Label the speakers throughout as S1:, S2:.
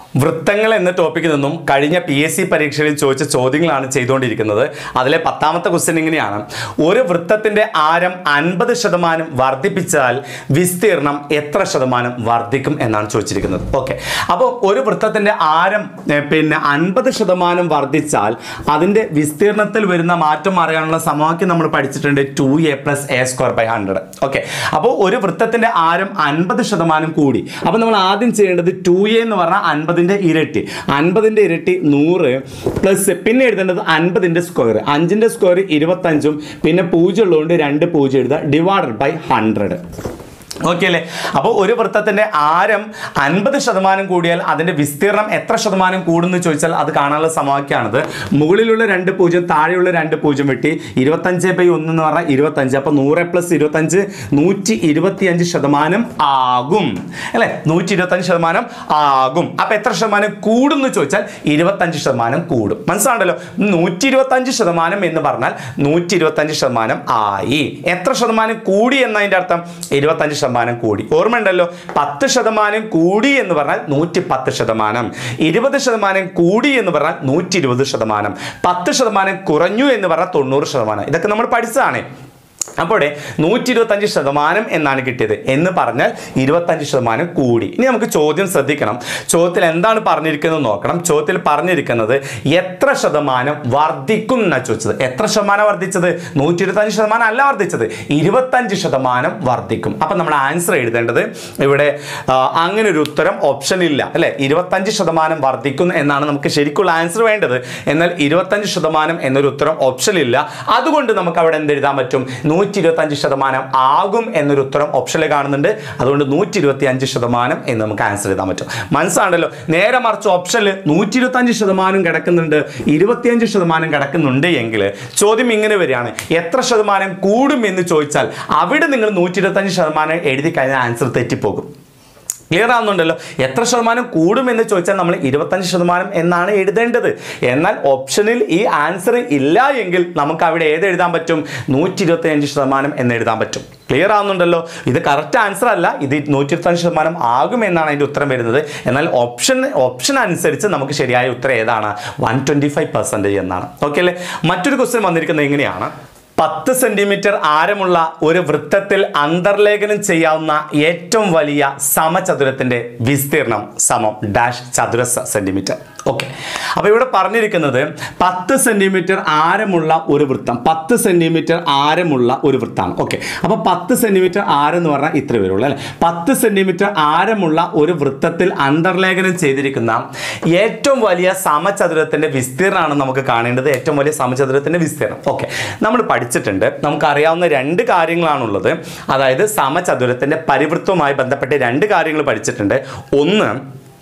S1: വൃത്തങ്ങൾ എന്ന ടോപ്പിക്കിൽ നിന്നും കഴിഞ്ഞ പി എസ് സി പരീക്ഷയിൽ ചോദിച്ച ചോദ്യങ്ങളാണ് ചെയ്തുകൊണ്ടിരിക്കുന്നത് അതിലെ പത്താമത്തെ ക്വസ്റ്റ്യൻ ഇങ്ങനെയാണ് ഒരു വൃത്തത്തിന്റെ ആരം അൻപത് ശതമാനം വർദ്ധിപ്പിച്ചാൽ വിസ്തീർണം എത്ര ശതമാനം വർദ്ധിക്കും എന്നാണ് ചോദിച്ചിരിക്കുന്നത് ഓക്കെ അപ്പോൾ ഒരു വൃത്തത്തിന്റെ ആരം ഏ, പിന്നെ അൻപത് ശതമാനം വർദ്ധിച്ചാൽ അതിന്റെ വിസ്തീർണത്തിൽ വരുന്ന മാറ്റം അറിയാനുള്ള സമവാക്യം നമ്മൾ പഠിച്ചിട്ടുണ്ട് two a plus a square by hundred okay അപ്പോൾ ഒരു വൃത്തത്തിന്റെ ആരം അൻപത് ശതമാനം കൂടി അപ്പോൾ നമ്മൾ ആദ്യം ചെയ്യേണ്ടത് ടു എ എന്ന് പറഞ്ഞാൽ അൻപതിൻ്റെ ഇരട്ടി അൻപതിൻ്റെ ഇരട്ടി നൂറ് പ്ലസ് പിന്നെ എഴുതേണ്ടത് അൻപതിൻ്റെ സ്ക്വയർ അഞ്ചിൻ്റെ സ്ക്വയർ ഇരുപത്തഞ്ചും പിന്നെ പൂജ്യം ഉള്ളതുകൊണ്ട് രണ്ട് പൂജ്യം എഴുതുക ഡിവൈഡഡ് ബൈ ഹൺഡ്രഡ് ഓക്കെ അല്ലേ അപ്പോൾ ഒരു വൃത്തത്തിന്റെ ആരം അൻപത് ശതമാനം കൂടിയാൽ അതിന്റെ വിസ്തീർണം എത്ര ശതമാനം കൂടുന്നു ചോദിച്ചാൽ അത് കാണാനുള്ള സമവാക്യമാണിത് മുകളിലുള്ള രണ്ട് പൂജ്യം താഴെയുള്ള രണ്ട് പൂജ്യം വെട്ടി ഇരുപത്തഞ്ച് ബൈ ഒന്ന് എന്ന് പറഞ്ഞാൽ ഇരുപത്തഞ്ച് അപ്പോൾ നൂറ് പ്ലസ് ഇരുപത്തഞ്ച് നൂറ്റി ഇരുപത്തി അഞ്ച് ശതമാനം ആകും അല്ലേ നൂറ്റി ഇരുപത്തഞ്ച് ശതമാനം ആകും അപ്പോൾ എത്ര ശതമാനം കൂടുന്നു ചോദിച്ചാൽ ഇരുപത്തഞ്ച് ശതമാനം കൂടും മനസ്സിലാണ്ടല്ലോ നൂറ്റി ഇരുപത്തഞ്ച് ശതമാനം എന്ന് പറഞ്ഞാൽ നൂറ്റി ഇരുപത്തഞ്ച് ശതമാനം ആയി എത്ര ശതമാനം കൂടി എന്നതിൻ്റെ അർത്ഥം ഇരുപത്തഞ്ച് ശതമാനം കൂടി ഓർമ്മയുണ്ടല്ലോ പത്ത് ശതമാനം കൂടി എന്ന് പറഞ്ഞാൽ നൂറ്റി പത്ത് ശതമാനം ഇരുപത് ശതമാനം കൂടി എന്ന് പറഞ്ഞാൽ നൂറ്റി ഇരുപത് ശതമാനം പത്ത് ശതമാനം കുറഞ്ഞു എന്ന് പറഞ്ഞാൽ തൊണ്ണൂറ് ശതമാനം ഇതൊക്കെ നമ്മൾ പഠിച്ചതാണ് അപ്പോൾ നൂറ്റി ഇരുപത്തഞ്ച് ശതമാനം എന്നാണ് കിട്ടിയത് എന്ന് പറഞ്ഞാൽ ഇരുപത്തഞ്ച് ശതമാനം കൂടി ഇനി നമുക്ക് ചോദ്യം ശ്രദ്ധിക്കണം ചോദ്യത്തിൽ എന്താണ് പറഞ്ഞിരിക്കുന്നത് നോക്കണം ചോദ്യത്തിൽ പറഞ്ഞിരിക്കുന്നത് എത്ര ശതമാനം വർദ്ധിക്കും എന്നാണ് ചോദിച്ചത് എത്ര ശതമാനം വർദ്ധിച്ചത് നൂറ്റി ഇരുപത്തഞ്ച് ശതമാനം അല്ല വർദ്ധിച്ചത് ഇരുപത്തഞ്ച് ശതമാനം വർദ്ധിക്കും അപ്പം നമ്മൾ ആൻസർ എഴുതേണ്ടത് ഇവിടെ ആ, അങ്ങനെ ഒരു ഉത്തരം ഓപ്ഷൻ ഇല്ല അല്ലെ ഇരുപത്തഞ്ച് ശതമാനം വർദ്ധിക്കും എന്നാണ് നമുക്ക് ശരിക്കുള്ള ആൻസർ വേണ്ടത് എന്നാൽ ഇരുപത്തഞ്ച് ശതമാനം എന്നൊരു ഉത്തരം ഓപ്ഷൻ ഇല്ല അതുകൊണ്ട് നമുക്ക് അവിടെ എന്ത് എഴുതാൻ പറ്റും നൂറ്റി ഇരുപത്തഞ്ച് ശതമാനം ആകും എന്നൊരു ഉത്തരം ഓപ്ഷനിൽ കാണുന്നുണ്ട് അതുകൊണ്ട് നൂറ്റി ഇരുപത്തി അഞ്ച് ശതമാനം എന്ന് നമുക്ക് ആൻസർ എഴുതാൻ പറ്റും മനസ്സിലാണല്ലോ നേരെ മറിച്ച് ഓപ്ഷനിൽ നൂറ്റി ഇരുപത്തഞ്ച് ശതമാനം കിടക്കുന്നുണ്ട് ഇരുപത്തിയഞ്ച് ശതമാനം കിടക്കുന്നുണ്ട് എങ്കിൽ ചോദ്യം ഇങ്ങനെ വരികയാണ് എത്ര ശതമാനം കൂടും എന്ന് ചോദിച്ചാൽ അവിടെ നിങ്ങൾ നൂറ്റി ഇരുപത്തഞ്ച് ശതമാനം എഴുതി കഴിഞ്ഞാൽ ആൻസർ തെറ്റിപ്പോകും ക്ലിയർ ആവുന്നുണ്ടല്ലോ എത്ര ശതമാനം കൂടുമെന്ന് ചോദിച്ചാൽ നമ്മൾ ഇരുപത്തഞ്ച് ശതമാനം എന്നാണ് എഴുതേണ്ടത് എന്നാൽ ഓപ്ഷനിൽ ഈ ആൻസർ ഇല്ല എങ്കിൽ നമുക്ക് അവിടെ ഏത് എഴുതാൻ പറ്റും നൂറ്റി ഇരുപത്തി അഞ്ച് ശതമാനം എന്ന് എഴുതാൻ പറ്റും ക്ലിയർ ആവുന്നുണ്ടല്ലോ ഇത് കറക്റ്റ് ആൻസർ അല്ല ഇത് നൂറ്റി ഇരുപത്തഞ്ച് ശതമാനം ആകും എന്നാണ് അതിൻ്റെ ഉത്തരം വരുന്നത് എന്നാൽ ഓപ്ഷൻ ഓപ്ഷൻ അനുസരിച്ച് നമുക്ക് ശരിയായ ഉത്തരം ഏതാണ് വൺ ട്വൻറ്റി ഫൈവ് പെർസെൻറ്റേജ് എന്നാണ് ഓക്കെ അല്ലേ മറ്റൊരു ക്വസ്റ്റ്യൻ വന്നിരിക്കുന്നത് എങ്ങനെയാണ് പത്ത് സെന്റിമീറ്റർ ആരമുള്ള ഒരു വൃത്തത്തിൽ അന്തർലേഖനം ചെയ്യാവുന്ന ഏറ്റവും വലിയ സമചതുരത്തിന്റെ വിസ്തീർണം സമം ഡാഷ് ചതുരശ്ര സെന്റിമീറ്റർ ഓക്കെ അപ്പൊ ഇവിടെ പറഞ്ഞിരിക്കുന്നത് പത്ത് സെന്റിമീറ്റർ ആരമുള്ള ഒരു വൃത്തം പത്ത് സെന്റിമീറ്റർ ആരമുള്ള ഒരു വൃത്താണ് ഓക്കെ അപ്പൊ പത്ത് സെന്റിമീറ്റർ ആരം എന്ന് പറഞ്ഞാൽ ഇത്ര വരുള്ളൂ അല്ലെ പത്ത് സെന്റിമീറ്റർ ആരമുള്ള ഒരു വൃത്തത്തിൽ അന്തർലേഖനം ചെയ്തിരിക്കുന്ന ഏറ്റവും വലിയ സമചതുരത്തിന്റെ വിസ്തീർണ്ണമാണ് നമുക്ക് കാണേണ്ടത് ഏറ്റവും വലിയ സമചതുരത്തിന്റെ വിസ്തീർണം ഓക്കെ നമ്മൾ പഠിച്ചിട്ടുണ്ട് നമുക്കറിയാവുന്ന രണ്ട് കാര്യങ്ങളാണുള്ളത് അതായത് സമചതുരത്തിന്റെ പരിവൃത്തവുമായി ബന്ധപ്പെട്ട് രണ്ട് കാര്യങ്ങൾ പഠിച്ചിട്ടുണ്ട് ഒന്ന്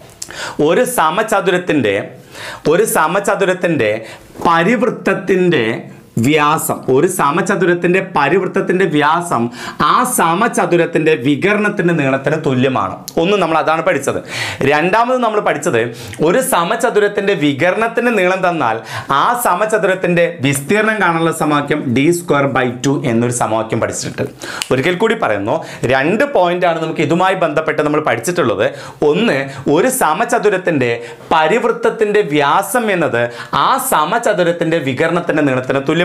S1: ഒരു സമചതുരത്തിൻ്റെ ഒരു സമചതുരത്തിൻ്റെ പരിവൃത്തത്തിൻ്റെ വ്യാസം ഒരു സമചതുരത്തിന്റെ പരിവൃത്തത്തിന്റെ വ്യാസം ആ സമചതുരത്തിന്റെ വികരണത്തിന്റെ നീളത്തിന് തുല്യമാണ് ഒന്ന് നമ്മൾ അതാണ് പഠിച്ചത് രണ്ടാമത് നമ്മൾ പഠിച്ചത് ഒരു സമചതുരത്തിന്റെ വികരണത്തിന്റെ നീളം തന്നാൽ ആ സമചതുരത്തിന്റെ വിസ്തീർണം കാണാനുള്ള സമവാക്യം ഡി സ്ക്വയർ ബൈ ടു എന്നൊരു സമവാക്യം പഠിച്ചിട്ടുണ്ട് ഒരിക്കൽ കൂടി പറയുന്നു രണ്ട് പോയിന്റ് ആണ് നമുക്ക് ഇതുമായി ബന്ധപ്പെട്ട് നമ്മൾ പഠിച്ചിട്ടുള്ളത് ഒന്ന് ഒരു സമചതുരത്തിന്റെ പരിവൃത്തത്തിന്റെ വ്യാസം എന്നത് ആ സമചതുരത്തിന്റെ വികരണത്തിന്റെ നീളത്തിന് തുല്യമാണ്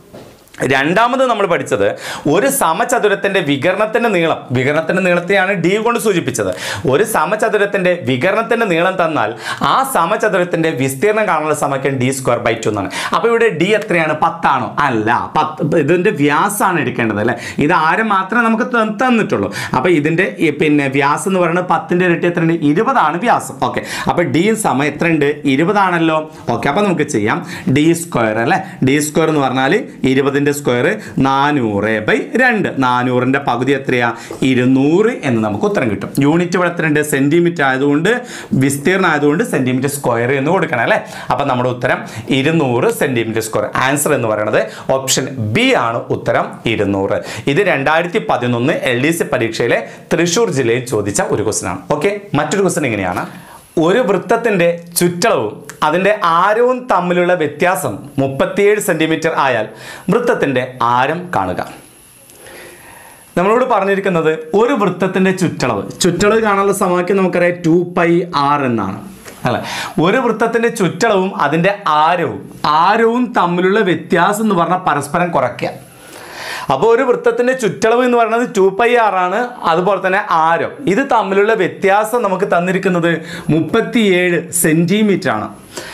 S1: രണ്ടാമത് നമ്മൾ പഠിച്ചത് ഒരു സമചതുരത്തിന്റെ വികരണത്തിന്റെ നീളം വികരണത്തിന്റെ നീളത്തെയാണ് ഡി കൊണ്ട് സൂചിപ്പിച്ചത് ഒരു സമചതുരത്തിന്റെ വികരണത്തിന്റെ നീളം തന്നാൽ ആ സമചതുരത്തിന്റെ വിസ്തീർണം കാണാനുള്ള സമയം ഡി സ്ക്വയർ ബൈ ടു എന്നാണ് അപ്പൊ ഇവിടെ ഡി എത്രയാണ് പത്താണോ അല്ല പത്ത് ഇതിന്റെ വ്യാസമാണ് എടുക്കേണ്ടത് അല്ലെ ഇത് ആരും മാത്രമേ നമുക്ക് ത- തന്നിട്ടുള്ളൂ അപ്പൊ ഇതിന്റെ ഈ പിന്നെ വ്യാസം എന്ന് പറയുന്നത് പത്തിന്റെ ഇരട്ടി എത്രയുണ്ട് ഇരുപതാണ് വ്യാസം ഓക്കെ അപ്പൊ ഡി സമയം എത്രയുണ്ട് ഇരുപതാണല്ലോ ഓക്കെ അപ്പൊ നമുക്ക് ചെയ്യാം ഡി സ്ക്വയർ അല്ലെ ഡി സ്ക്വയർ എന്ന് പറഞ്ഞാൽ ഇരുപതിന്റെ സ്ക്വയർ നാനൂറ് ബൈ രണ്ട് നാനൂറിന്റെ പകുതി എത്രയാ ഇരുന്നൂറ് എന്ന് നമുക്ക് ഉത്തരം കിട്ടും യൂണിറ്റ് ഇവിടെ എത്രയുണ്ട് സെന്റിമീറ്റർ ആയതുകൊണ്ട് വിസ്തീർണം ആയതുകൊണ്ട് സെന്റിമീറ്റർ സ്ക്വയർ എന്ന് കൊടുക്കണം അല്ലേ അപ്പൊ നമ്മുടെ ഉത്തരം ഇരുന്നൂറ് സെന്റിമീറ്റർ സ്ക്വയർ ആൻസർ എന്ന് പറയുന്നത് ഓപ്ഷൻ ബി ആണ് ഉത്തരം ഇരുന്നൂറ് ഇത് രണ്ടായിരത്തി പതിനൊന്ന് എൽ ഡി സി പരീക്ഷയിലെ തൃശ്ശൂർ ജില്ലയിൽ ചോദിച്ച ഒരു ക്വസ്റ്റൻ ആണ് ഓക്കെ മറ്റൊരു ക്വസ്റ്റൻ ഇങ്ങനെയാണ് ഒരു വൃത്തത്തിന്റെ ചുറ്റളവും അതിൻ്റെ ആരവും തമ്മിലുള്ള വ്യത്യാസം മുപ്പത്തിയേഴ് സെന്റിമീറ്റർ ആയാൽ വൃത്തത്തിന്റെ ആരം കാണുക നമ്മളോട് പറഞ്ഞിരിക്കുന്നത് ഒരു വൃത്തത്തിന്റെ ചുറ്റളവ് ചുറ്റളവ് കാണാനുള്ള സമവാക്യം നമുക്കറിയാം ടു പൈ ആർ എന്നാണ് അല്ല ഒരു വൃത്തത്തിന്റെ ചുറ്റളവും അതിന്റെ ആരവും ആരവും തമ്മിലുള്ള വ്യത്യാസം എന്ന് പറഞ്ഞാൽ പരസ്പരം കുറയ്ക്കുക അപ്പോൾ ഒരു വൃത്തത്തിന്റെ ചുറ്റളവ് എന്ന് പറയുന്നത് ടു പൈ ആർ ആണ് അതുപോലെ തന്നെ ആരം ഇത് തമ്മിലുള്ള വ്യത്യാസം നമുക്ക് തന്നിരിക്കുന്നത് മുപ്പത്തിയേഴ് സെന്റിമീറ്റർ ആണ്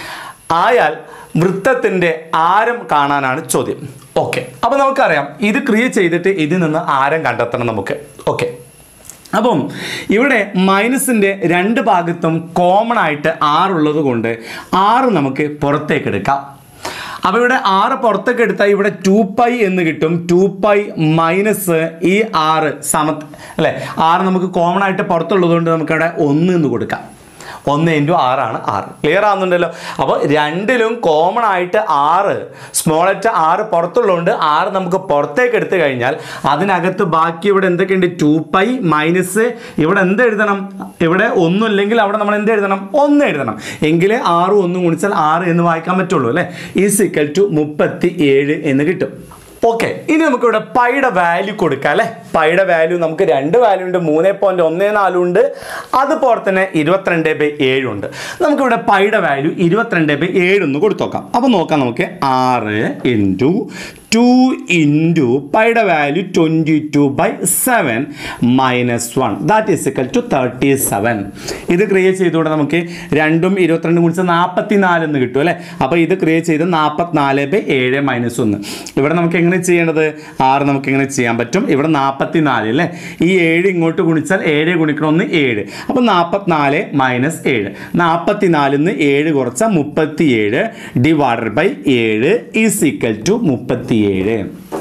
S1: ആയാൽ വൃത്തത്തിന്റെ ആരം കാണാനാണ് ചോദ്യം ഓക്കെ അപ്പോൾ നമുക്കറിയാം ഇത് ക്രിയേറ്റ് ചെയ്തിട്ട് ഇതിൽ നിന്ന് ആരം കണ്ടെത്തണം നമുക്ക് ഓക്കെ അപ്പം ഇവിടെ മൈനസിൻ്റെ രണ്ട് ഭാഗത്തും കോമൺ ആയിട്ട് ആറുള്ളത് കൊണ്ട് ആറ് നമുക്ക് പുറത്തേക്ക് എടുക്കാം അപ്പോൾ ഇവിടെ ആറ് പുറത്തേക്ക് എടുത്താൽ ഇവിടെ ടു പൈ എന്ന് കിട്ടും ടു പൈ മൈനസ് ഈ ആറ് സമ അല്ലേ ആറ് നമുക്ക് കോമൺ ആയിട്ട് പുറത്തുള്ളത് കൊണ്ട് നമുക്കവിടെ ഒന്ന് എന്ന് കൊടുക്കാം ഒന്ന് ഇൻറ്റു ആറാണ് ആറ് ക്ലിയർ ആവുന്നുണ്ടല്ലോ അപ്പോൾ രണ്ടിലും കോമൺ ആയിട്ട് ആറ് സ്മോൾ അറ്റ് ആറ് പുറത്തുള്ളതുകൊണ്ട് ആറ് നമുക്ക് പുറത്തേക്ക് എടുത്തു കഴിഞ്ഞാൽ അതിനകത്ത് ബാക്കി ഇവിടെ എന്തൊക്കെയുണ്ട് ടു പൈ മൈനസ് ഇവിടെ എന്ത് എഴുതണം ഇവിടെ ഒന്നും ഇല്ലെങ്കിൽ അവിടെ നമ്മൾ എന്ത് എഴുതണം ഒന്ന് എഴുതണം എങ്കിലേ ആറ് ഒന്നും ഗുണിച്ചാൽ ആറ് എന്ന് വായിക്കാൻ പറ്റുള്ളൂ അല്ലേ ഈസ് ഇക്വൽ ടു മുപ്പത്തി ഏഴ് എന്ന് കിട്ടും ഓക്കെ ഇനി നമുക്ക് ഇവിടെ പൈയുടെ വാല്യൂ കൊടുക്കാം അല്ലേ പൈയുടെ വാല്യൂ നമുക്ക് രണ്ട് വാല്യൂ ഉണ്ട് മൂന്ന് പോയിന്റ് ഒന്ന് നാലും ഉണ്ട് അതുപോലെ തന്നെ ഇരുപത്തിരണ്ട് ബൈ ഏഴുണ്ട് നമുക്കിവിടെ പൈയുടെ വാല്യൂ ഇരുപത്തിരണ്ട് ബൈ ഏഴ് ഒന്ന് കൊടുത്തു നോക്കാം അപ്പോൾ നോക്കാം നമുക്ക് ആറ് ഇൻറ്റു ടു ഇൻറ്റു പൈയുടെ value twenty two by seven minus one that is equal to thirty seven ഇത് ക്രിയേറ്റ് ചെയ്തുകൊണ്ട് നമുക്ക് രണ്ടും ഇരുപത്തിരണ്ടും കുറിച്ച് നാൽപ്പത്തി നാല് എന്ന് കിട്ടും അല്ലേ അപ്പോൾ ഇത് ക്രിയേറ്റ് ചെയ്ത് നാൽപ്പത്തിനാല് ബൈ ഏഴ് മൈനസ് ഒന്ന് ഇവിടെ നമുക്ക് എങ്ങനെ ചെയ്യേണ്ടത് ആറ് നമുക്ക് എങ്ങനെ ചെയ്യാൻ പറ്റും ഇവിടെ നാൽപ്പത്തി നാല് അല്ലേ ഈ ഏഴ് ഇങ്ങോട്ട് ഗുണിച്ചാൽ ഏഴ് ഗുണിക്കണം ഒന്ന് ഏഴ് അപ്പോൾ നാൽപ്പത്തിനാല് മൈനസ് ഏഴ് നാൽപ്പത്തി നാലിൽ നിന്ന് ഏഴ് കുറച്ചാൽ മുപ്പത്തി ഏഴ് ഡിവൈഡഡ് ബൈ ഏഴ് ഈസ് ഈക്വൽ ടു മുപ്പത്തി ഏഴ്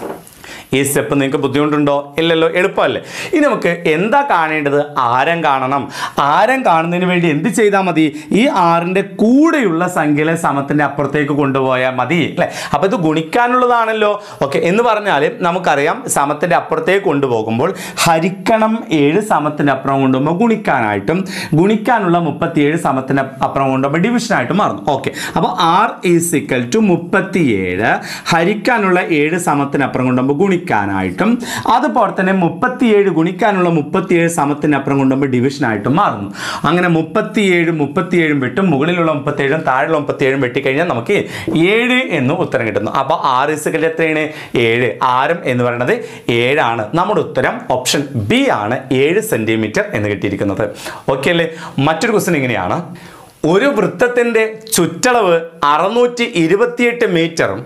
S1: ഈ സ്റ്റെപ്പ് നിങ്ങൾക്ക് ബുദ്ധിമുട്ടുണ്ടോ ഇല്ലല്ലോ എളുപ്പമല്ലേ ഇനി നമുക്ക് എന്താ കാണേണ്ടത് ആരം കാണണം ആരം കാണുന്നതിന് വേണ്ടി എന്ത് ചെയ്താൽ മതി ഈ ആറിൻ്റെ കൂടെയുള്ള സംഖ്യയിലെ സമത്തിൻ്റെ അപ്പുറത്തേക്ക് കൊണ്ടുപോയാൽ മതി അല്ലേ അപ്പോൾ ഇത് ഗുണിക്കാനുള്ളതാണല്ലോ ഓക്കെ എന്ന് പറഞ്ഞാൽ നമുക്കറിയാം സമത്തിൻ്റെ അപ്പുറത്തേക്ക് കൊണ്ടുപോകുമ്പോൾ ഹരിക്കണം ഏഴ് സമത്തിൻ്റെ അപ്പുറം കൊണ്ടുപോകുമ്പോൾ ഗുണിക്കാനായിട്ടും ഗുണിക്കാനുള്ള മുപ്പത്തിയേഴ് സമത്തിൻ്റെ അപ്പുറം കൊണ്ടുപോകുമ്പോൾ ഡിവിഷനായിട്ട് മാറുന്നു ഓക്കെ അപ്പോൾ ആർ ഈസ് ഇക്വൽ ടു മുപ്പത്തിയേഴ് ഹരിക്കാനുള്ള ഏഴ് സമത്തിനപ്പുറം കൊണ്ടുപോകുമ്പോൾ ഗുണിക്കാനായിട്ടും അതുപോലെ തന്നെ മുപ്പത്തിയേഴ് ഗുണിക്കാനുള്ള മുപ്പത്തിയേഴ് സമത്തിനപ്പുറം കൊണ്ടുപോകുമ്പോൾ ഡിവിഷനായിട്ടും മാറുന്നു അങ്ങനെ മുപ്പത്തിയേഴ് മുപ്പത്തിയേഴും വെട്ടും മുകളിലുള്ള മുപ്പത്തിയേഴും താഴെയുള്ള മുപ്പത്തിയേഴും വെട്ടിക്കഴിഞ്ഞാൽ നമുക്ക് ഏഴ് എന്ന് ഉത്തരം കിട്ടുന്നു അപ്പോൾ ആറ് ഇസുകൾ എത്രയാണ് ഏഴ് ആരം എന്ന് പറയുന്നത് ഏഴാണ് നമ്മുടെ ഉത്തരം ഓപ്ഷൻ ബി ആണ് ഏഴ് സെൻറ്റിമീറ്റർ എന്ന് കിട്ടിയിരിക്കുന്നത് ഓക്കെ അല്ലേ മറ്റൊരു ക്വസ്റ്റ്യൻ ഇങ്ങനെയാണ് ഒരു വൃത്തത്തിൻ്റെ ചുറ്റളവ് അറുന്നൂറ്റി ഇരുപത്തിയെട്ട് മീറ്ററും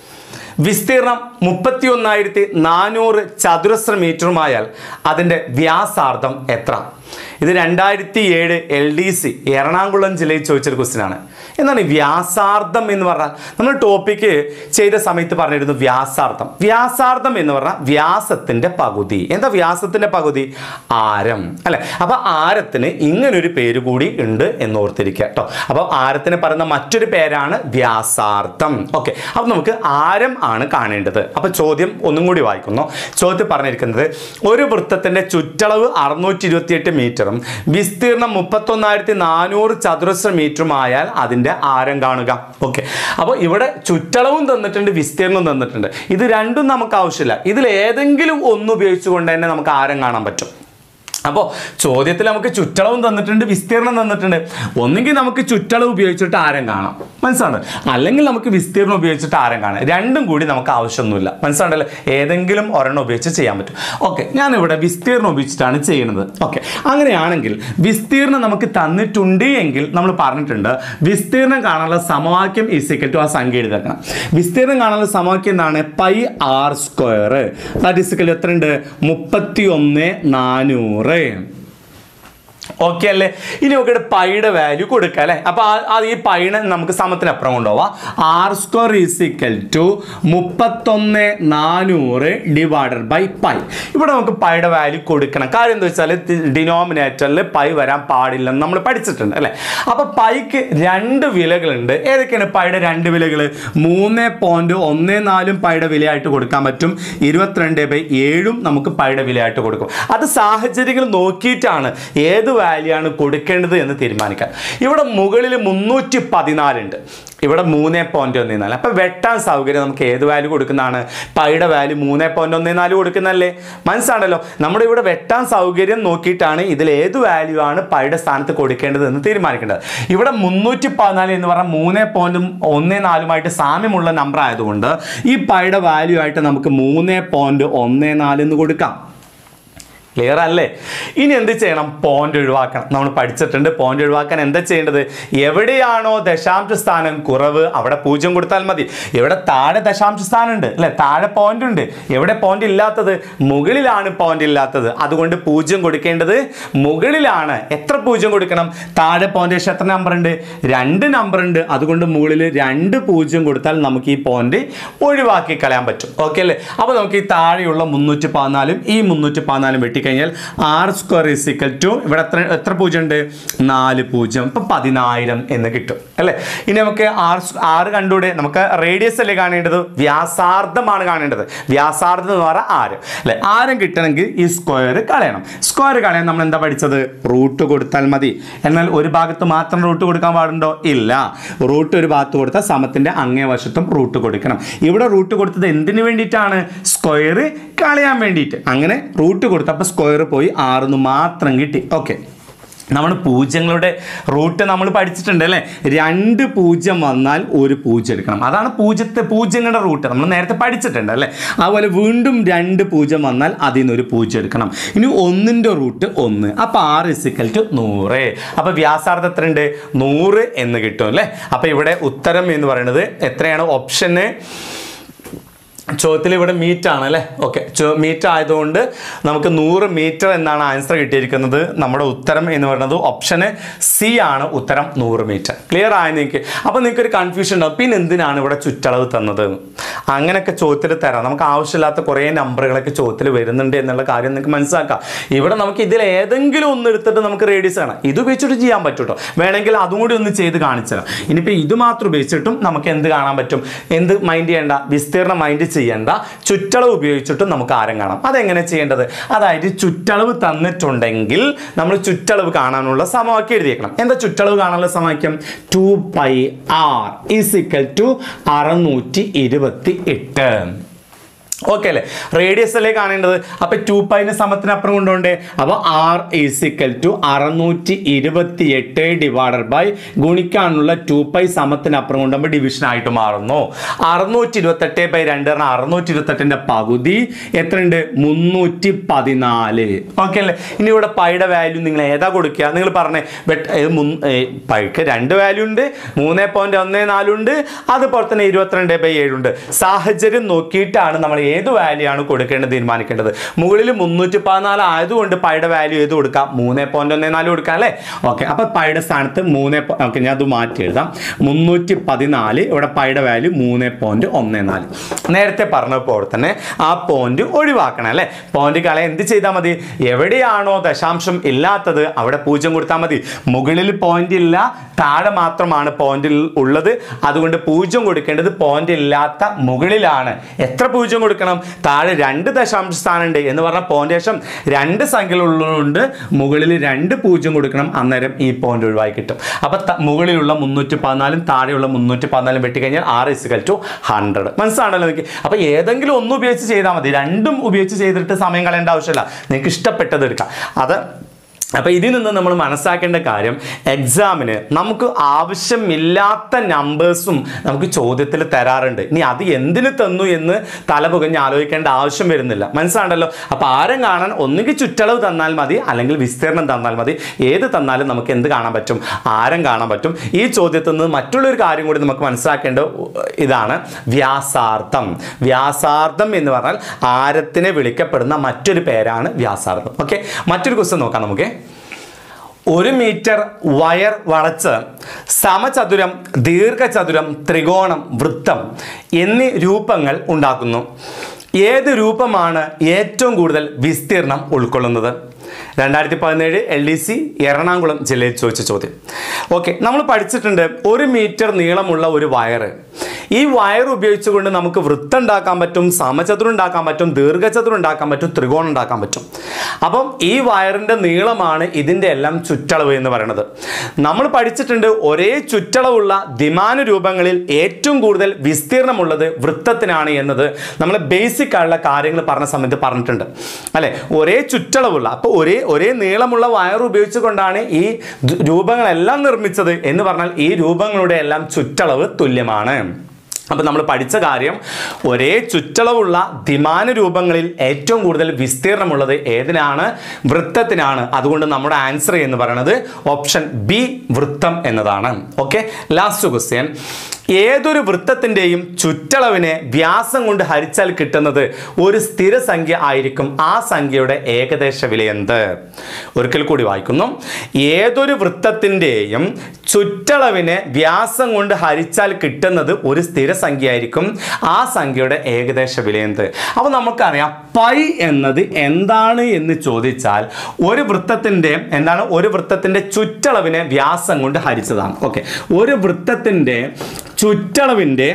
S1: വിസ്തീർണം മുപ്പത്തി ഒന്നായിരത്തി നാനൂറ് ചതുരശ്ര മീറ്ററുമായാൽ അതിൻ്റെ വ്യാസാർത്ഥം എത്ര ഇത് രണ്ടായിരത്തി ഏഴ് എൽ ഡി സി എറണാകുളം ജില്ലയിൽ ചോദിച്ചൊരു ക്വസ്റ്റ്യൻ ആണ് എന്താണ് ഈ വ്യാസാർത്ഥം എന്ന് പറഞ്ഞാൽ നമ്മൾ ടോപ്പിക്ക് ചെയ്ത സമയത്ത് പറഞ്ഞിരുന്നു വ്യാസാർത്ഥം വ്യാസാർത്ഥം എന്ന് പറഞ്ഞാൽ വ്യാസത്തിൻ്റെ പകുതി എന്താ വ്യാസത്തിൻ്റെ പകുതി ആരം അല്ലെ അപ്പോൾ ആരത്തിന് ഇങ്ങനൊരു പേര് കൂടി ഉണ്ട് എന്ന് ഓർത്തിരിക്കുക കേട്ടോ അപ്പോൾ ആരത്തിന് പറയുന്ന മറ്റൊരു പേരാണ് വ്യാസാർത്ഥം ഓക്കെ അപ്പോൾ നമുക്ക് ആരം ആണ് കാണേണ്ടത് അപ്പോൾ ചോദ്യം ഒന്നും കൂടി വായിക്കുന്നു ചോദ്യത്തിൽ പറഞ്ഞിരിക്കുന്നത് ഒരു വൃത്തത്തിൻ്റെ ചുറ്റളവ് അറുന്നൂറ്റി ഇരുപത്തിയെട്ട് മീറ്ററും വിസ്തീർണം മുപ്പത്തൊന്നായിരത്തി നാനൂറ് ചതുരശ്ര മീറ്ററും ആയാൽ അതിൻ്റെ ആരം കാണുക ഓക്കെ അപ്പോൾ ഇവിടെ ചുറ്റളവും തന്നിട്ടുണ്ട് വിസ്തീർണവും തന്നിട്ടുണ്ട് ഇത് രണ്ടും നമുക്ക് ആവശ്യമില്ല ഇതിൽ ഏതെങ്കിലും ഒന്ന് ഉപയോഗിച്ചുകൊണ്ട് തന്നെ നമുക്ക് ആരം കാണാൻ പറ്റും അപ്പോൾ ചോദ്യത്തിൽ നമുക്ക് ചുറ്റളവും തന്നിട്ടുണ്ട് വിസ്തീർണം തന്നിട്ടുണ്ട് ഒന്നെങ്കിൽ നമുക്ക് ചുറ്റളവ് ഉപയോഗിച്ചിട്ട് ആരം കാണാം മനസ്സിലാണ് അല്ലെങ്കിൽ നമുക്ക് വിസ്തീർണം ഉപയോഗിച്ചിട്ട് ആരം കാണാം രണ്ടും കൂടി നമുക്ക് ആവശ്യമൊന്നുമില്ല മനസ്സിലാണല്ലോ ഏതെങ്കിലും ഒരെണ്ണം ഉപയോഗിച്ച് ചെയ്യാൻ പറ്റും ഓക്കെ ഞാനിവിടെ വിസ്തീർണം ഉപയോഗിച്ചിട്ടാണ് ചെയ്യുന്നത് ഓക്കെ അങ്ങനെയാണെങ്കിൽ വിസ്തീർണം നമുക്ക് തന്നിട്ടുണ്ട് എങ്കിൽ നമ്മൾ പറഞ്ഞിട്ടുണ്ട് വിസ്തീർണം കാണാനുള്ള സമവാക്യം ഈസിക്കൽ ടു ആ സംഖ്യ എഴുതണം വിസ്തീർണം കാണാനുള്ള സമവാക്യം എന്താണ് pi r square that is equal എത്രയുണ്ട് മുപ്പത്തി ഒന്ന് നാനൂറ് ഓക്കെ അല്ലേ ഇനി നോക്കിയിട്ട് പൈയുടെ വാല്യൂ കൊടുക്കുക അല്ലേ അപ്പൊ ആ- അത് ഈ പൈനെ നമുക്ക് സമത്തിനപ്പുറം കൊണ്ടുപോവാം ആർ സ്ക്വയർ ഈസിക്കൽ ടു മുപ്പത്തൊന്ന് നാനൂറ് ഡിവൈഡഡ് ബൈ പൈ ഇവിടെ നമുക്ക് പൈയുടെ വാല്യൂ കൊടുക്കണം കാര്യം എന്താ വെച്ചാൽ ഡിനോമിനേറ്ററിൽ പൈ വരാൻ പാടില്ലെന്ന് നമ്മൾ പഠിച്ചിട്ടുണ്ട് അല്ലേ അപ്പൊ പൈക്ക് രണ്ട് വിലകളുണ്ട് ഏതൊക്കെയാണ് പൈയുടെ രണ്ട് വിലകൾ മൂന്ന് പോയിന്റ് ഒന്ന് നാലും പൈയുടെ വിലയായിട്ട് കൊടുക്കാൻ പറ്റും ഇരുപത്തിരണ്ട് ബൈ ഏഴും നമുക്ക് പൈയുടെ വിലയായിട്ട് കൊടുക്കും അത് സാഹചര്യങ്ങൾ നോക്കിയിട്ടാണ് ഏത് വാല്യൂ ആണ് കൊടുക്കേണ്ടത് എന്ന് തീരുമാനിക്കാം ഇവിടെ മുകളിൽ മുന്നൂറ്റി പതിനാലുണ്ട് ഇവിടെ മൂന്ന് പോയിന്റ് ഒന്ന് നാല് അപ്പം വെട്ടാൻ സൗകര്യം നമുക്ക് ഏത് വാല്യൂ കൊടുക്കുന്നതാണ് പൈയുടെ വാല്യൂ മൂന്ന് പോയിന്റ് ഒന്ന് നാല് കൊടുക്കുന്നല്ലേ മനസ്സിലാണല്ലോ നമ്മുടെ ഇവിടെ വെട്ടാൻ സൗകര്യം നോക്കിയിട്ടാണ് ഇതിൽ ഏത് വാല്യൂ ആണ് പൈയുടെ സ്ഥാനത്ത് കൊടുക്കേണ്ടത് എന്ന് തീരുമാനിക്കേണ്ടത് ഇവിടെ മുന്നൂറ്റി പതിനാല് എന്ന് പറഞ്ഞാൽ മൂന്ന് പോയിന്റും ഒന്ന് നാലുമായിട്ട് സാമ്യമുള്ള നമ്പർ ആയതുകൊണ്ട് ഈ പൈയുടെ വാല്യൂ ആയിട്ട് നമുക്ക് മൂന്ന് പോയിന്റ് ഒന്ന് നാല് എന്ന് കൊടുക്കാം ക്ലിയർ അല്ലേ ഇനി എന്ത് ചെയ്യണം പോയിന്റ് ഒഴിവാക്കണം നമ്മൾ പഠിച്ചിട്ടുണ്ട് പോയിന്റ് ഒഴിവാക്കാൻ എന്താ ചെയ്യേണ്ടത് എവിടെയാണോ ദശാംശ സ്ഥാനം കുറവ് അവിടെ പൂജ്യം കൊടുത്താൽ മതി ഇവിടെ താഴെ ദശാംശ സ്ഥാനം ഉണ്ട് അല്ലെ താഴെ പോയിന്റ് ഉണ്ട് എവിടെ പോയിന്റ് ഇല്ലാത്തത് മുകളിലാണ് പോയിന്റ് ഇല്ലാത്തത് അതുകൊണ്ട് പൂജ്യം കൊടുക്കേണ്ടത് മുകളിലാണ് എത്ര പൂജ്യം കൊടുക്കണം താഴെ പോയിന്റ് എത്ര നമ്പർ ഉണ്ട് രണ്ട് നമ്പർ ഉണ്ട് അതുകൊണ്ട് മുകളിൽ രണ്ട് പൂജ്യം കൊടുത്താൽ നമുക്ക് ഈ പോയിന്റ് ഒഴിവാക്കി കളയാൻ പറ്റും ഓക്കെ അല്ലേ അപ്പോൾ നമുക്ക് ഈ താഴെയുള്ള മുന്നൂറ്റി പതിനാലും ഈ മുന്നൂറ്റി പതിനാലും വെട്ടിക്കഴിഞ്ഞാൽ ആർ സ്ക്വയർ ഇസിക്കൽ ടു ഇവിടെ എത്ര എത്ര പൂജ്യം ഉണ്ട് നാല് പൂജ്യം ഇപ്പം പതിനായിരം എന്ന് കിട്ടും അല്ലേ ഇനി നമുക്ക് ആർ ആറ് കണ്ടൂടെ നമുക്ക് റേഡിയസ് അല്ലേ കാണേണ്ടത് വ്യാസാർദ്ധമാണ് കാണേണ്ടത് വ്യാസാർദ്ധം എന്ന് പറഞ്ഞാൽ ആര് അല്ലെ ആരം കിട്ടണമെങ്കിൽ ഈ സ്ക്വയർ കളയണം സ്ക്വയർ കളയാൻ നമ്മൾ എന്താ പഠിച്ചത് റൂട്ട് കൊടുത്താൽ മതി എന്നാൽ ഒരു ഭാഗത്ത് മാത്രം റൂട്ട് കൊടുക്കാൻ പാടുണ്ടോ ഇല്ല റൂട്ട് ഒരു ഭാഗത്ത് കൊടുത്താൽ സമത്തിന്റെ അങ്ങേ വശത്തും റൂട്ട് കൊടുക്കണം ഇവിടെ റൂട്ട് കൊടുത്തത് എന്തിനു വേണ്ടിയിട്ടാണ് സ്ക്വയർ കളയാൻ വേണ്ടിയിട്ട് അങ്ങനെ റൂട്ട് കൊടുത്തപ്പോൾ സ്ക്വയർ പോയി ആറിന്ന് മാത്രം കിട്ടി ഓക്കെ നമ്മൾ പൂജ്യങ്ങളുടെ റൂട്ട് നമ്മൾ പഠിച്ചിട്ടുണ്ട് അല്ലേ രണ്ട് പൂജ്യം വന്നാൽ ഒരു പൂജ്യം എടുക്കണം അതാണ് പൂജ്യത്തെ പൂജ്യങ്ങളുടെ റൂട്ട് നമ്മൾ നേരത്തെ പഠിച്ചിട്ടുണ്ട് അല്ലേ അതുപോലെ വീണ്ടും രണ്ട് പൂജ്യം വന്നാൽ അതിൽ നിന്ന് ഒരു പൂജ്യം എടുക്കണം ഇനി ഒന്നിൻ്റെ റൂട്ട് ഒന്ന് അപ്പോൾ ആറ് ഇസിക്കൽ ടു നൂറ് അപ്പോൾ വ്യാസാർത്ഥം എത്രയുണ്ട് നൂറ് എന്ന് കിട്ടും അല്ലേ അപ്പോൾ ഇവിടെ ഉത്തരം എന്ന് പറയുന്നത് എത്രയാണ് ഓപ്ഷന് ചോദ്യത്തിൽ ഇവിടെ മീറ്റ് ആണ് അല്ലേ ഓക്കെ മീറ്റ് ആയതുകൊണ്ട് നമുക്ക് നൂറ് മീറ്റർ എന്നാണ് ആൻസർ കിട്ടിയിരിക്കുന്നത് നമ്മുടെ ഉത്തരം എന്ന് പറയുന്നത് ഓപ്ഷന് സി ആണ് ഉത്തരം നൂറ് മീറ്റർ ക്ലിയർ ആയ നിങ്ങൾക്ക് അപ്പോൾ നിങ്ങൾക്ക് ഒരു കൺഫ്യൂഷൻ ഉണ്ടാവും പിന്നെ എന്തിനാണ് ഇവിടെ ചുറ്റളവ് തന്നത് അങ്ങനെയൊക്കെ ചോദ്യത്തിൽ തരാം നമുക്ക് ആവശ്യമില്ലാത്ത കുറേ നമ്പറുകളൊക്കെ ചോദ്യത്തിൽ വരുന്നുണ്ട് എന്നുള്ള കാര്യം നിങ്ങൾക്ക് മനസ്സിലാക്കാം ഇവിടെ നമുക്ക് ഇതിൽ ഏതെങ്കിലും ഒന്ന് എടുത്തിട്ട് നമുക്ക് റേഡിയസ് കാണാം ഇത് ഉപയോഗിച്ചിട്ട് ചെയ്യാൻ പറ്റും കേട്ടോ വേണമെങ്കിൽ അതും കൂടി ഒന്ന് ചെയ്ത് കാണിച്ചു തരാം ഇനിയിപ്പോൾ ഇത് മാത്രം ഉപയോഗിച്ചിട്ടും നമുക്ക് എന്ത് കാണാൻ പറ്റും എന്ത് മൈൻഡ് ചെയ്യേണ്ട വിസ്തീർണം മൈൻഡ് ചെയ്യേണ്ട ചുറ്റളവ് ഉപയോഗിച്ചിട്ടും നമുക്ക് ആരം കാണാം അതെങ്ങനെ ചെയ്യേണ്ടത് അതായത് ചുറ്റളവ് തന്നിട്ടുണ്ടെങ്കിൽ നമ്മൾ ചുറ്റളവ് കാണാനുള്ള സമവാക്യം എഴുതിയേക്കണം എന്താ ചുറ്റളവ് കാണാനുള്ള സമവാക്യം two pi r is equal to അറുന്നൂറ്റി ഇരുപത്തി എട്ട് ഓക്കെ അല്ലേ റേഡിയസ് അല്ലേ കാണേണ്ടത് അപ്പൊ ടു പൈന് സമത്തിനപ്പുറം കൊണ്ടുപോണ്ടേ അപ്പൊ ആർ ഈസിക്കൽ ടു അറുന്നൂറ്റി ഇരുപത്തി എട്ട് ഡിവൈഡഡ് ബൈ ഗുണിക്കാനുള്ള ടു പൈ സമത്തിനപ്പുറം കൊണ്ടുപോകുമ്പോൾ ഡിവിഷൻ ആയിട്ട് മാറുന്നു അറുന്നൂറ്റി ഇരുപത്തെട്ട് ബൈ രണ്ട് പറഞ്ഞാൽ അറുന്നൂറ്റി ഇരുപത്തെട്ടിന്റെ പകുതി എത്രയുണ്ട് മുന്നൂറ്റി പതിനാല് ഓക്കെ അല്ലേ ഇനി ഇവിടെ പൈയുടെ വാല്യൂ നിങ്ങൾ ഏതാ കൊടുക്കുക നിങ്ങൾ പറഞ്ഞേ ബട്ട് ഇത് മുൻ- ഏ, പൈക്ക് രണ്ട് വാല്യൂ ഉണ്ട് മൂന്ന് പോയിന്റ് ഒന്ന് നാലുണ്ട് അതുപോലെ തന്നെ ഇരുപത്തിരണ്ട് ബൈ ഏഴുണ്ട് സാഹചര്യം നോക്കിയിട്ടാണ് നമ്മൾ ഏത് വാല്യൂ ആണ് കൊടുക്കേണ്ടത് തീരുമാനിക്കേണ്ടത് മുകളിൽ മുന്നൂറ്റി പതിനാല് ആയതുകൊണ്ട് പൈയുടെ വാല്യൂ ഏത് കൊടുക്കാം മൂന്ന് പോയിന്റ് ഒന്ന് നാല് കൊടുക്കാം അല്ലേ ഓക്കെ അപ്പൊ പൈയുടെ സ്ഥാനത്ത് മൂന്ന് ഓക്കെ ഞാൻ അത് മാറ്റി എഴുതാം മുന്നൂറ്റി പതിനാല് ഇവിടെ പൈയുടെ വാല്യൂ മൂന്ന് പോയിന്റ് ഒന്ന് നാല് നേരത്തെ പറഞ്ഞ പോലെ തന്നെ ആ പോയിന്റ് ഒഴിവാക്കണം അല്ലേ പോയിന്റ് കളയാൻ എന്ത് ചെയ്താൽ മതി എവിടെയാണോ ദശാംശം ഇല്ലാത്തത് അവിടെ പൂജ്യം കൊടുത്താൽ മതി മുകളിൽ പോയിന്റ് ഇല്ല താഴെ മാത്രമാണ് പോയിന്റിൽ ഉള്ളത് അതുകൊണ്ട് പൂജ്യം കൊടുക്കേണ്ടത് പോയിന്റ് ഇല്ലാത്ത മുകളിലാണ് എത്ര പൂജ്യം കൊടുക്കണം താഴെ രണ്ട് ദശാംശ സ്ഥാനമുണ്ട് എന്ന് പറഞ്ഞാൽ പോയിന്റ് ശേഷം രണ്ട് സംഖ്യകളുള്ളതുകൊണ്ട് മുകളിൽ രണ്ട് പൂജ്യം കൊടുക്കണം അന്നേരം ഈ പോയിന്റ് ഒഴിവായി കിട്ടും അപ്പൊ ത- മുകളിലുള്ള മുന്നൂറ്റി പതിനാലും താഴെയുള്ള മുന്നൂറ്റി പതിനാലും വെട്ടിക്കഴിഞ്ഞാൽ ആറ് ഇസുകൽ ടു ഹൺഡ്രഡ് മനസ്സിലാണല്ലോ നിങ്ങൾക്ക് അപ്പൊ ഏതെങ്കിലും ഒന്ന് ഉപയോഗിച്ച് ചെയ്താൽ മതി രണ്ടും ഉപയോഗിച്ച് ചെയ്തിട്ട് സമയം കളയേണ്ട ആവശ്യമില്ല നിങ്ങൾക്ക് ഇഷ്ടപ്പെട്ടത് എടുക്കാം അത് അപ്പോൾ ഇതിൽ നിന്ന് നമ്മൾ മനസ്സിലാക്കേണ്ട കാര്യം എക്സാമിന് നമുക്ക് ആവശ്യമില്ലാത്ത നമ്പേഴ്സും നമുക്ക് ചോദ്യത്തിൽ തരാറുണ്ട് ഇനി അത് എന്തിന് തന്നു എന്ന് തലപുകഞ്ഞ് ആലോചിക്കേണ്ട ആവശ്യം വരുന്നില്ല മനസ്സിലാണ്ടല്ലോ അപ്പോൾ ആരം കാണാൻ ഒന്നുകിൽ ചുറ്റളവ് തന്നാൽ മതി അല്ലെങ്കിൽ വിസ്തീർണം തന്നാൽ മതി ഏത് തന്നാലും നമുക്ക് എന്ത് കാണാൻ പറ്റും ആരം കാണാൻ പറ്റും ഈ ചോദ്യത്തിൽ നിന്ന് മറ്റുള്ളൊരു കാര്യം കൂടി നമുക്ക് മനസ്സിലാക്കേണ്ട ഇതാണ് വ്യാസാർത്ഥം വ്യാസാർത്ഥം എന്ന് പറഞ്ഞാൽ ആരത്തിനെ വിളിക്കപ്പെടുന്ന മറ്റൊരു പേരാണ് വ്യാസാർത്ഥം ഓക്കെ മറ്റൊരു ക്വസ്റ്റ്യൻ നോക്കാം നമുക്ക് ഒരു മീറ്റർ വയർ വളച്ച് സമചതുരം ദീർഘചതുരം ത്രികോണം വൃത്തം എന്നീ രൂപങ്ങൾ ഉണ്ടാക്കുന്നു ഏത് രൂപമാണ് ഏറ്റവും കൂടുതൽ വിസ്തീർണം ഉൾക്കൊള്ളുന്നത് രണ്ടായിരത്തി പതിനേഴ് എൽ ഡി സി എറണാകുളം ജില്ലയിൽ ചോദിച്ച ചോദ്യം ഓക്കെ നമ്മൾ പഠിച്ചിട്ടുണ്ട് ഒരു മീറ്റർ നീളമുള്ള ഒരു വയറ് ഈ വയർ ഉപയോഗിച്ചുകൊണ്ട് നമുക്ക് വൃത്തം ഉണ്ടാക്കാൻ പറ്റും സമചതുരം ഉണ്ടാക്കാൻ പറ്റും ദീർഘചതുരം ഉണ്ടാക്കാൻ പറ്റും ത്രികോണം ഉണ്ടാക്കാൻ പറ്റും അപ്പം ഈ വയറിൻ്റെ നീളമാണ് ഇതിൻ്റെ എല്ലാം ചുറ്റളവ് എന്ന് പറയുന്നത് നമ്മൾ പഠിച്ചിട്ടുണ്ട് ഒരേ ചുറ്റളവുള്ള ദ്വിമാന രൂപങ്ങളിൽ ഏറ്റവും കൂടുതൽ വിസ്തീർണമുള്ളത് വൃത്തത്തിനാണ് എന്നത് നമ്മൾ ബേസിക് ആയുള്ള കാര്യങ്ങൾ പറഞ്ഞ സമയത്ത് പറഞ്ഞിട്ടുണ്ട് അല്ലെ ഒരേ ചുറ്റളവുള്ള അപ്പോൾ ഒരേ ഒരേ നീളമുള്ള വയർ ഉപയോഗിച്ചുകൊണ്ടാണ് ഈ ദ് രൂപങ്ങളെല്ലാം നിർമ്മിച്ചത് എന്ന് പറഞ്ഞാൽ ഈ രൂപങ്ങളുടെ എല്ലാം ചുറ്റളവ് തുല്യമാണ് അപ്പോൾ നമ്മൾ പഠിച്ച കാര്യം ഒരേ ചുറ്റളവുള്ള ദ്വിമാന രൂപങ്ങളിൽ ഏറ്റവും കൂടുതൽ വിസ്തീർണമുള്ളത് ഏതിനാണ് വൃത്തത്തിനാണ് അതുകൊണ്ട് നമ്മുടെ ആൻസർ എന്ന് പറയുന്നത് ഓപ്ഷൻ ബി വൃത്തം എന്നതാണ് ഓക്കെ ലാസ്റ്റ് ക്വസ്റ്റ്യൻ ഏതൊരു വൃത്തത്തിൻ്റെയും ചുറ്റളവിനെ വ്യാസം കൊണ്ട് ഹരിച്ചാൽ കിട്ടുന്നത് ഒരു സ്ഥിരസംഖ്യ ആയിരിക്കും ആ സംഖ്യയുടെ ഏകദേശ വില എന്ത് ഒരിക്കൽ കൂടി വായിക്കുന്നു ഏതൊരു വൃത്തത്തിൻ്റെയും ചുറ്റളവിനെ വ്യാസം കൊണ്ട് ഹരിച്ചാൽ കിട്ടുന്നത് ഒരു സ്ഥിരസംഖ്യ ആയിരിക്കും ആ സംഖ്യയുടെ ഏകദേശ വില എന്ത് അപ്പോൾ നമുക്കറിയാം പൈ എന്നത് എന്താണ് എന്ന് ചോദിച്ചാൽ ഒരു വൃത്തത്തിൻ്റെ എന്താണ് ഒരു വൃത്തത്തിൻ്റെ ചുറ്റളവിനെ വ്യാസം കൊണ്ട് ഹരിച്ചതാണ് ഓക്കെ ഒരു വൃത്തത്തിൻ്റെ ചുറ്റളവിൻ്റെ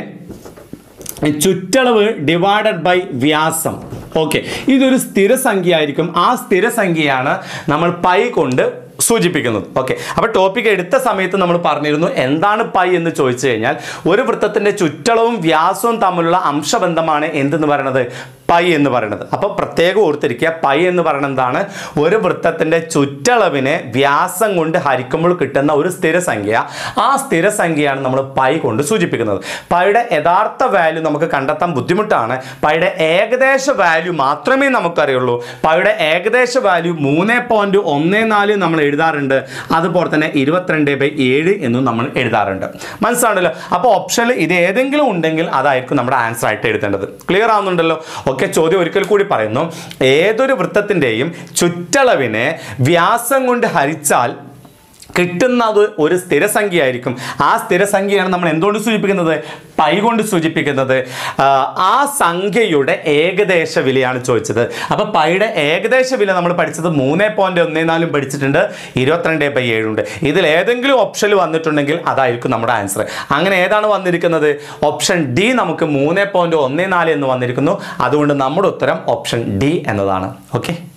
S1: ചുറ്റളവ് ഡിവൈഡഡ് ബൈ വ്യാസം ഓക്കെ ഇതൊരു സ്ഥിരസംഖ്യ ആയിരിക്കും ആ സ്ഥിരസംഖ്യയാണ് നമ്മൾ പൈ കൊണ്ട് സൂചിപ്പിക്കുന്നത് ഓക്കെ അപ്പോൾ ടോപ്പിക് എടുത്ത സമയത്ത് നമ്മൾ പറഞ്ഞിരുന്നു എന്താണ് പൈ എന്ന് ചോദിച്ചു കഴിഞ്ഞാൽ ഒരു വൃത്തത്തിൻ്റെ ചുറ്റളവും വ്യാസവും തമ്മിലുള്ള അംശബന്ധമാണ് എന്തെന്ന് പറയുന്നത് പൈ എന്ന് പറയുന്നത് അപ്പോൾ പ്രത്യേകം ഓർത്തിരിക്കുക പൈ എന്ന് പറയുന്നത് എന്താണ് ഒരു വൃത്തത്തിൻ്റെ ചുറ്റളവിനെ വ്യാസം കൊണ്ട് ഹരിക്കുമ്പോൾ കിട്ടുന്ന ഒരു സ്ഥിരസംഖ്യ ആ സ്ഥിരസംഖ്യയാണ് നമ്മൾ പൈ കൊണ്ട് സൂചിപ്പിക്കുന്നത് പൈയുടെ യഥാർത്ഥ വാല്യൂ നമുക്ക് കണ്ടെത്താൻ ബുദ്ധിമുട്ടാണ് പൈയുടെ ഏകദേശ വാല്യൂ മാത്രമേ നമുക്കറിയുള്ളൂ പൈയുടെ ഏകദേശ വാല്യൂ മൂന്ന് പോയിന്റ് ഒന്ന് നാല് നമ്മൾ എഴുതാറുണ്ട് അതുപോലെ തന്നെ ഇരുപത്തിരണ്ട് ബൈ ഏഴ് എന്നും നമ്മൾ എഴുതാറുണ്ട് മനസ്സിലാണല്ലോ അപ്പോൾ ഓപ്ഷനിൽ ഇത് ഏതെങ്കിലും ഉണ്ടെങ്കിൽ അതായിരിക്കും നമ്മുടെ ആൻസർ ആയിട്ട് എഴുതേണ്ടത് ക്ലിയർ ആവുന്നുണ്ടല്ലോ ഓക്കെ ചോദ്യം ഒരിക്കൽ കൂടി പറയുന്നു ഏതൊരു വൃത്തത്തിൻ്റെയും ചുറ്റളവിനെ വ്യാസം കൊണ്ട് ഹരിച്ചാൽ കിട്ടുന്നത് ഒരു സ്ഥിരസംഖ്യ ആയിരിക്കും ആ സ്ഥിരസംഖ്യയാണ് നമ്മൾ എന്തുകൊണ്ട് സൂചിപ്പിക്കുന്നത് പൈ കൊണ്ട് സൂചിപ്പിക്കുന്നത് ആ, ആ സംഖ്യയുടെ ഏകദേശ വിലയാണ് ചോദിച്ചത് അപ്പോൾ പൈയുടെ ഏകദേശ വില നമ്മൾ പഠിച്ചത് മൂന്ന് പോയിന്റ് ഒന്നേ നാലും പഠിച്ചിട്ടുണ്ട് ഇരുപത്തിരണ്ട് ബൈ ഏഴുണ്ട് ഇതിൽ ഏതെങ്കിലും ഓപ്ഷനിൽ വന്നിട്ടുണ്ടെങ്കിൽ അതായിരിക്കും നമ്മുടെ ആൻസർ അങ്ങനെ ഏതാണ് വന്നിരിക്കുന്നത് ഓപ്ഷൻ ഡി നമുക്ക് മൂന്ന് പോയിന്റ് ഒന്നേ നാല് എന്ന് വന്നിരിക്കുന്നു അതുകൊണ്ട് നമ്മുടെ ഉത്തരം ഓപ്ഷൻ ഡി എന്നതാണ് ഓക്കെ